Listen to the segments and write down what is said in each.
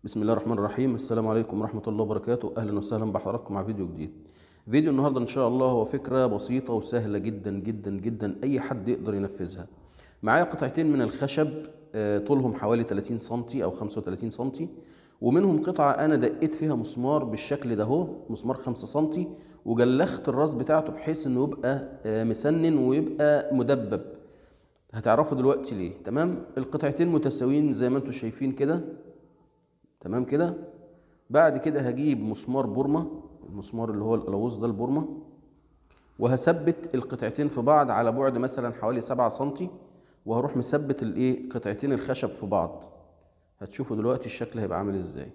بسم الله الرحمن الرحيم السلام عليكم ورحمة الله وبركاته أهلا وسهلا بحضراتكم مع فيديو جديد فيديو النهاردة إن شاء الله هو فكرة بسيطة وسهلة جدا جدا جدا أي حد يقدر ينفذها معايا قطعتين من الخشب آه، طولهم حوالي 30 سنتي أو 35 سنتي ومنهم قطعة أنا دقيت فيها مسمار بالشكل ده اهو مسمار 5 سنتي وجلخت الراس بتاعته بحيث إنه يبقى آه، مسنن ويبقى مدبب هتعرفوا دلوقتي ليه تمام القطعتين متساويين زي ما انتم شايفين كده تمام كده بعد كده هجيب مسمار بورمة المسمار اللي هو القلاووز ده البورمة وهثبت القطعتين في بعض على بعد مثلا حوالي سبعة سنتي وهروح مثبت الايه قطعتين الخشب في بعض هتشوفوا دلوقتي الشكل هيبقى عامل ازاي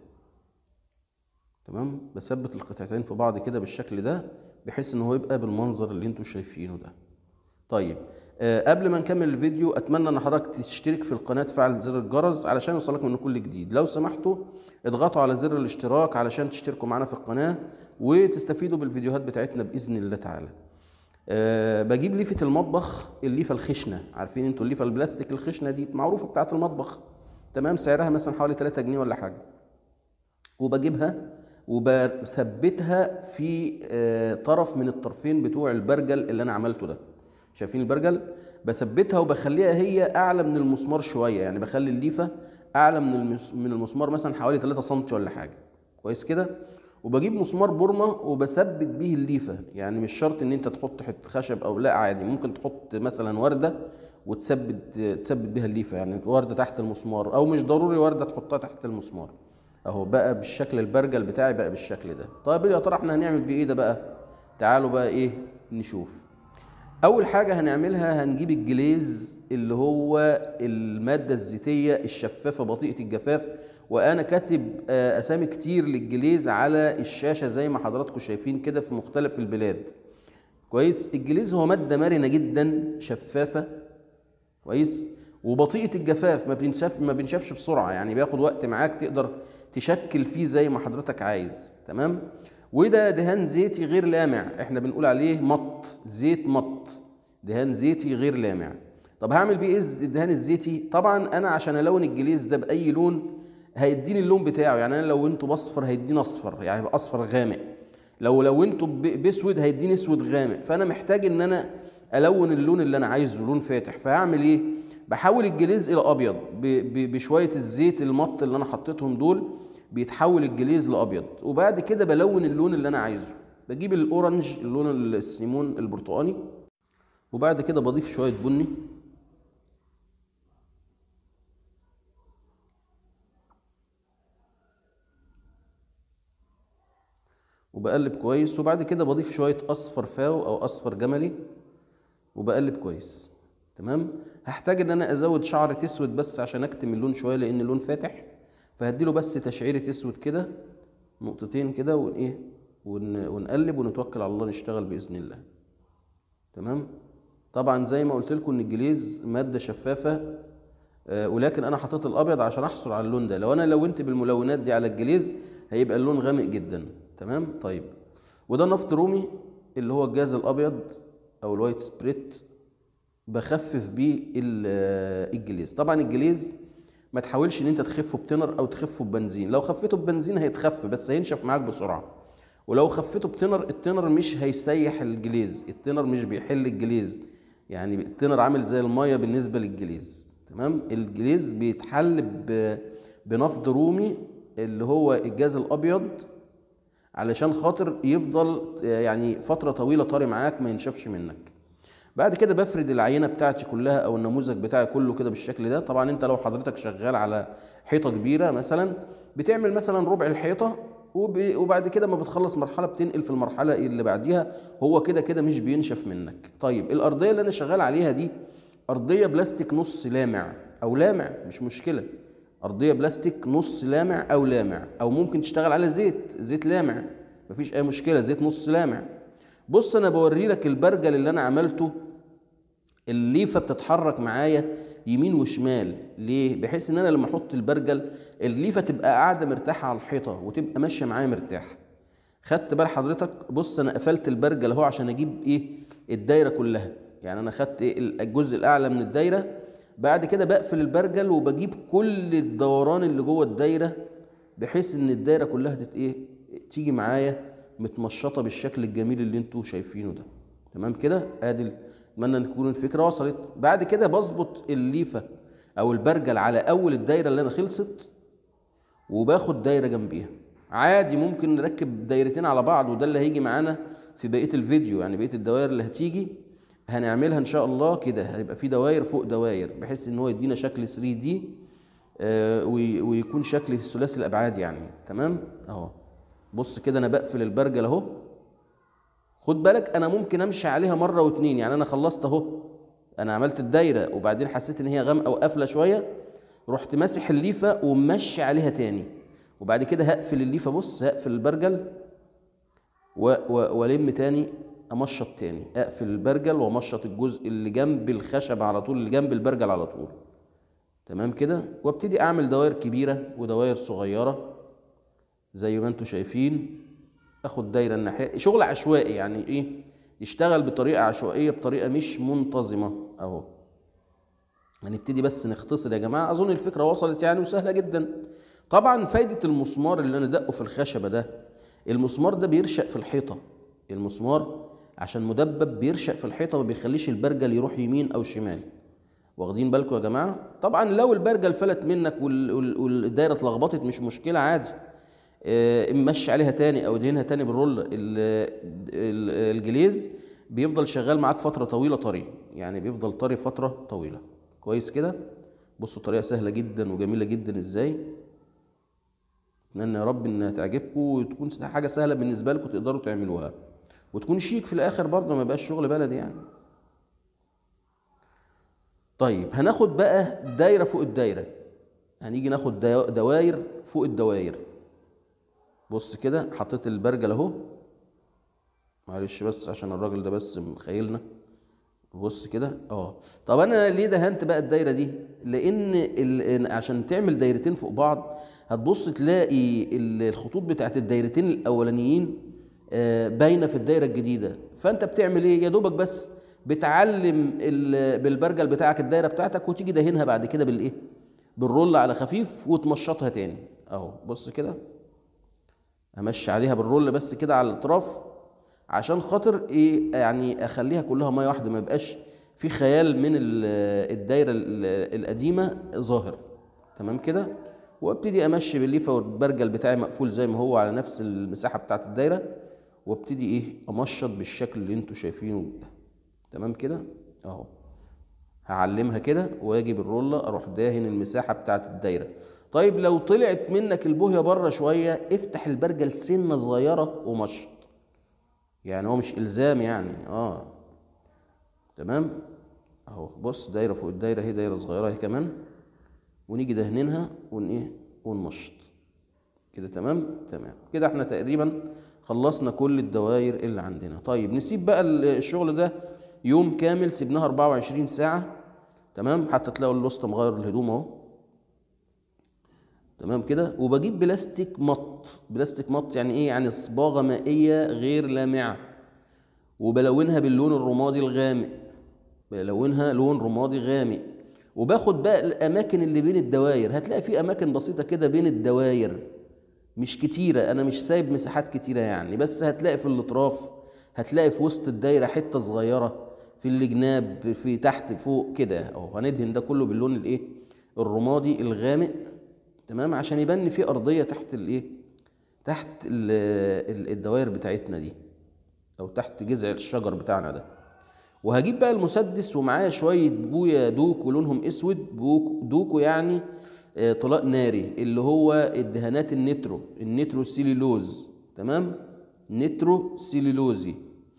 تمام بثبت القطعتين في بعض كده بالشكل ده بحيث ان هو يبقى بالمنظر اللي انتوا شايفينه ده طيب آه قبل ما نكمل الفيديو اتمنى ان حضرتك تشترك في القناه تفعل زر الجرس علشان يوصلك من كل جديد لو سمحتوا اضغطوا على زر الاشتراك علشان تشتركوا معنا في القناه وتستفيدوا بالفيديوهات بتاعتنا باذن الله تعالى أه بجيب ليفه المطبخ الليفه الخشنه عارفين انتوا الليفه البلاستيك الخشنه دي معروفه بتاعه المطبخ تمام سعرها مثلا حوالي 3 جنيه ولا حاجه وبجيبها وبثبتها في آه، طرف من الطرفين بتوع البرجل اللي انا عملته ده شايفين البرجل بثبتها وبخليها هي اعلى من المسمار شويه يعني بخلي الليفه اعلى من المس- من المسمار مثلا حوالي 3 سم ولا حاجه كويس كده وبجيب مسمار بورمه وبثبت بيه الليفه يعني مش شرط ان انت تحط حته خشب او لا عادي ممكن تحط مثلا ورده وتثبت تثبت بيها الليفه يعني ورده تحت المسمار او مش ضروري ورده تحطها تحت المسمار اهو بقى بالشكل البرجل بتاعي بقى بالشكل ده طيب يا ترى احنا هنعمل بيه ايه ده بقى تعالوا بقى ايه نشوف اول حاجه هنعملها هنجيب الجليز اللي هو الماده الزيتيه الشفافه بطيئه الجفاف وانا كاتب آه، اسامي كتير للجليز على الشاشه زي ما حضراتكم شايفين كده في مختلف البلاد كويس الجليز هو ماده مرنه جدا شفافه كويس وبطيئه الجفاف ما بينشف ما بينشفش بسرعه يعني بياخد وقت معاك تقدر تشكل فيه زي ما حضرتك عايز تمام وده دهان زيتي غير لامع احنا بنقول عليه مط زيت مط دهان زيتي غير لامع طب هعمل بيه ايه الدهان الزيتي طبعا انا عشان الون الجليز ده باي لون هيديني اللون بتاعه يعني انا لو انتوا باصفر هيديني اصفر يعني يبقى اصفر غامق لو لونته ب- باسود هيديني اسود غامق فانا محتاج ان انا الون اللون اللي انا عايزه لون فاتح فهعمل ايه بحول الجليز الى ابيض ب- ب- بشويه الزيت المط اللي انا حطيتهم دول بيتحول الجليز لابيض وبعد كده بلون اللون اللي انا عايزه بجيب الاورنج اللون السيمون البرتقاني وبعد كده بضيف شويه بني وبقلب كويس وبعد كده بضيف شويه اصفر فاو او اصفر جملي وبقلب كويس تمام هحتاج ان انا ازود شعرة اسود بس عشان اكتم اللون شويه لان اللون فاتح فهديله بس تشعيرة اسود كده نقطتين كده ون ايه ون... ونقلب ونتوكل على الله نشتغل باذن الله تمام طبعا زي ما قلت لكم ان الجليز ماده شفافه آه، ولكن انا حطيت الابيض عشان احصل على اللون ده لو انا لونت بالملونات دي على الجليز هيبقى اللون غامق جدا تمام طيب وده نفط رومي اللي هو الجاز الابيض او الوايت سبريت بخفف بيه ال- آه، الجليز طبعا الجليز ما تحاولش ان انت تخفه بتنر او تخفه ببنزين لو خفيته ببنزين هيتخف بس هينشف معاك بسرعه ولو خفيته بتنر التنر مش هيسيح الجليز التنر مش بيحل الجليز يعني التنر عامل زي الميه بالنسبه للجليز تمام الجليز بيتحل ب- بنفض رومي اللي هو الجاز الابيض علشان خاطر يفضل آه، يعني فتره طويله طري معاك ما ينشفش منك بعد كده بفرد العينه بتاعتي كلها او النموذج بتاعي كله كده بالشكل ده طبعا انت لو حضرتك شغال على حيطه كبيره مثلا بتعمل مثلا ربع الحيطه وب- وبعد كده ما بتخلص مرحله بتنقل في المرحله اللي بعديها هو كده كده مش بينشف منك طيب الارضيه اللي انا شغال عليها دي ارضيه بلاستيك نص لامع او لامع مش مشكله ارضيه بلاستيك نص لامع او لامع او ممكن تشتغل على زيت زيت لامع مفيش اي مشكله زيت نص لامع بص انا بوري لك البرجل اللي انا عملته الليفه بتتحرك معايا يمين وشمال ليه بحيث ان انا لما احط البرجل الليفه تبقى قاعده مرتاحه على الحيطه وتبقى ماشيه معايا مرتاح خدت بال حضرتك بص انا قفلت البرجل اهو عشان اجيب ايه الدايره كلها يعني انا خدت إيه الجزء الاعلى من الدايره بعد كده بقفل البرجل وبجيب كل الدوران اللي جوه الدايره بحيث ان الدايره كلها تت ايه تيجي معايا متمشطه بالشكل الجميل اللي انتوا شايفينه ده تمام كده ادي اتمنى ان تكون الفكره وصلت بعد كده بظبط الليفه او البرجل على اول الدايره اللي انا خلصت وباخد دايره جنبيها عادي ممكن نركب دايرتين على بعض وده اللي هيجي معانا في بقيه الفيديو يعني بقيه الدوائر اللي هتيجي هنعملها ان شاء الله كده هيبقى في دواير فوق دواير بحيث ان هو يدينا شكل 3 دي آه ويكون شكل ثلاثي الابعاد يعني تمام اهو بص كده انا بقفل البرجل اهو خد بالك انا ممكن امشي عليها مره واتنين يعني انا خلصت اهو انا عملت الدايره وبعدين حسيت ان هي غامقه وقافله شويه رحت ماسح الليفه ومشي عليها تاني وبعد كده هقفل الليفه بص هقفل البرجل والم تاني امشط تاني اقفل البرجل وامشط الجزء اللي جنب الخشب على طول اللي جنب البرجل على طول تمام كده وابتدي اعمل دوائر كبيره ودوائر صغيره زي ما انتم شايفين اخد دايره الناحيه شغل عشوائي يعني ايه يشتغل بطريقه عشوائيه بطريقه مش منتظمه اهو هنبتدي بس نختصر يا جماعه اظن الفكره وصلت يعني وسهله جدا طبعا فايده المسمار اللي انا دقه في الخشبه ده المسمار ده بيرشق في الحيطه المسمار عشان مدبب بيرشق في الحيطه ما بيخليش البرجل يروح يمين او شمال واخدين بالكم يا جماعه طبعا لو البرجل فلت منك والدايره اتلخبطت مش مشكله عادي مشي عليها تاني او ادهنها تاني بالرول الجليز بيفضل شغال معاك فتره طويله طري يعني بيفضل طري فتره طويله كويس كده بصوا طريقه سهله جدا وجميله جدا ازاي اتمنى يا رب انها تعجبكم وتكون حاجه سهله بالنسبه لكم تقدروا تعملوها وتكون شيك في الاخر برضه ما يبقاش شغل بلدي يعني طيب هناخد بقى دايره فوق الدايره هنيجي ناخد دواير فوق الدواير بص كده حطيت البرجل اهو معلش بس عشان الراجل ده بس مخيلنا بص كده اه طب انا ليه دهنت بقى الدايره دي لان عشان تعمل دايرتين فوق بعض هتبص تلاقي الخطوط بتاعت الدايرتين الاولانيين باينه في الدايره الجديده فانت بتعمل ايه يا دوبك بس بتعلم بالبرجل بتاعك الدايره بتاعتك وتيجي دهنها بعد كده بالايه بالرول على خفيف وتمشطها تاني اهو بص كده امشي عليها بالرول بس كده على الاطراف عشان خاطر ايه يعني اخليها كلها ميه واحده ما يبقاش في خيال من الدايره القديمه ظاهر تمام كده وابتدي امشي بالليفه والبرجل بتاعي مقفول زي ما هو على نفس المساحه بتاعت الدايره وابتدي ايه امشط بالشكل اللي انتوا شايفينه ده تمام كده اهو هعلمها كده واجي بالرولة اروح داهن المساحه بتاعت الدايره طيب لو طلعت منك البوهيه بره شويه افتح البرجل سنه صغيره ومشط يعني هو مش الزام يعني اه تمام اهو بص دايره فوق الدايره اهي دايره صغيره اهي كمان ونيجي دهنينها ون ايه ونمشط كده تمام تمام كده احنا تقريبا خلصنا كل الدوائر اللي عندنا طيب نسيب بقى الشغل ده يوم كامل سيبناها 24 ساعة تمام حتى تلاقوا الوسطى مغير الهدوم اهو تمام كده وبجيب بلاستيك مط بلاستيك مط يعني ايه يعني صباغة مائية غير لامعة وبلونها باللون الرمادي الغامق بلونها لون رمادي غامق وباخد بقى الاماكن اللي بين الدواير هتلاقي في اماكن بسيطة كده بين الدواير مش كتيرة انا مش سايب مساحات كتيرة يعني بس هتلاقي في الاطراف هتلاقي في وسط الدايرة حتة صغيرة في الجناب في تحت فوق كده اهو هندهن ده كله باللون الايه الرمادي الغامق تمام عشان يبان ان في ارضيه تحت الايه تحت الدوائر بتاعتنا دي او تحت جذع الشجر بتاعنا ده وهجيب بقى المسدس ومعايا شويه بويا دوك ولونهم اسود بوك دوكو يعني طلاء ناري اللي هو الدهانات النترو النترو سيلولوز تمام نترو سيلولوزي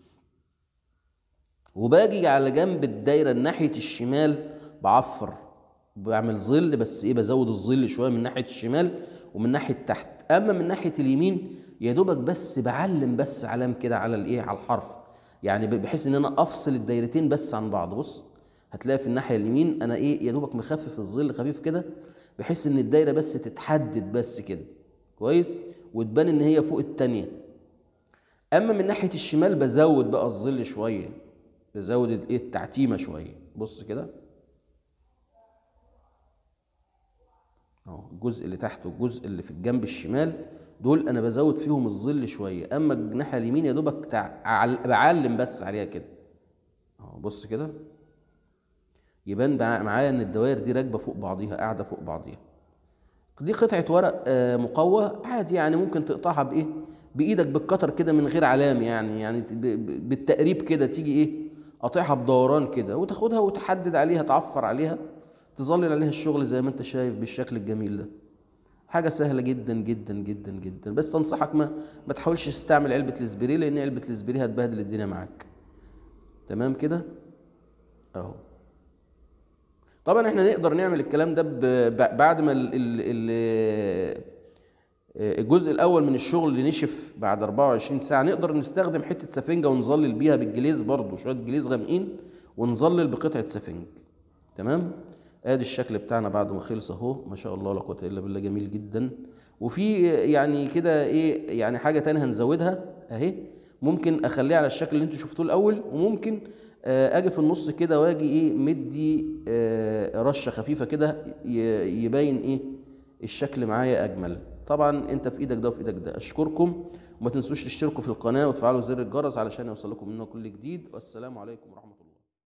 وباجي على جنب الدايره ناحيه الشمال بعفر بعمل ظل بس ايه بزود الظل شويه من ناحيه الشمال ومن ناحيه تحت اما من ناحيه اليمين يا دوبك بس بعلم بس علام كده على الايه على الحرف يعني بحيث ان انا افصل الدايرتين بس عن بعض بص هتلاقي في الناحيه اليمين انا ايه يا دوبك مخفف الظل خفيف كده بحيث ان الدايره بس تتحدد بس كده كويس وتبان ان هي فوق التانيه اما من ناحيه الشمال بزود بقى الظل شويه بزود الايه التعتيمه شويه بص كده اهو الجزء اللي تحت والجزء اللي في الجنب الشمال دول انا بزود فيهم الظل شويه اما الناحيه اليمين يا دوبك تع... عل- بعلم بس عليها كده اهو بص كده يبان بع- معايا ان الدوائر دي راكبه فوق بعضيها قاعده فوق بعضيها دي قطعه ورق آه، مقوى عادي يعني ممكن تقطعها بايه بايدك بالقطر كده من غير علام يعني يعني ت- ب- ب- بالتقريب كده تيجي ايه قاطعها بدوران كده وتاخدها وتحدد عليها تعفر عليها تظلل عليها الشغل زي ما انت شايف بالشكل الجميل ده حاجه سهله جدا جدا جدا جدا بس انصحك ما ما تحاولش تستعمل علبه الاسبري لان علبه الاسبري هتبهدل الدنيا معاك تمام كده اهو طبعا احنا نقدر نعمل الكلام ده ب- ب- بعد ما ال- ال- ال- الجزء الاول من الشغل اللي نشف بعد 24 ساعه نقدر نستخدم حته سفنجه ونظلل بيها بالجليز برضو شويه جليز غامقين ونظلل بقطعه سفنج تمام ادي الشكل بتاعنا بعد ما خلص اهو ما شاء الله لا قوه الا بالله جميل جدا وفي يعني كده ايه يعني حاجه تانية هنزودها اهي ممكن اخليها على الشكل اللي انتوا شفتوه الاول وممكن آه، اجي في النص كده واجي ايه مدي آه، رشه خفيفه كده ي- يبين ايه الشكل معايا اجمل طبعا انت في ايدك ده وفي ايدك ده اشكركم وما تنسوش تشتركوا في القناه وتفعلوا زر الجرس علشان يوصل لكم منه كل جديد والسلام عليكم ورحمه الله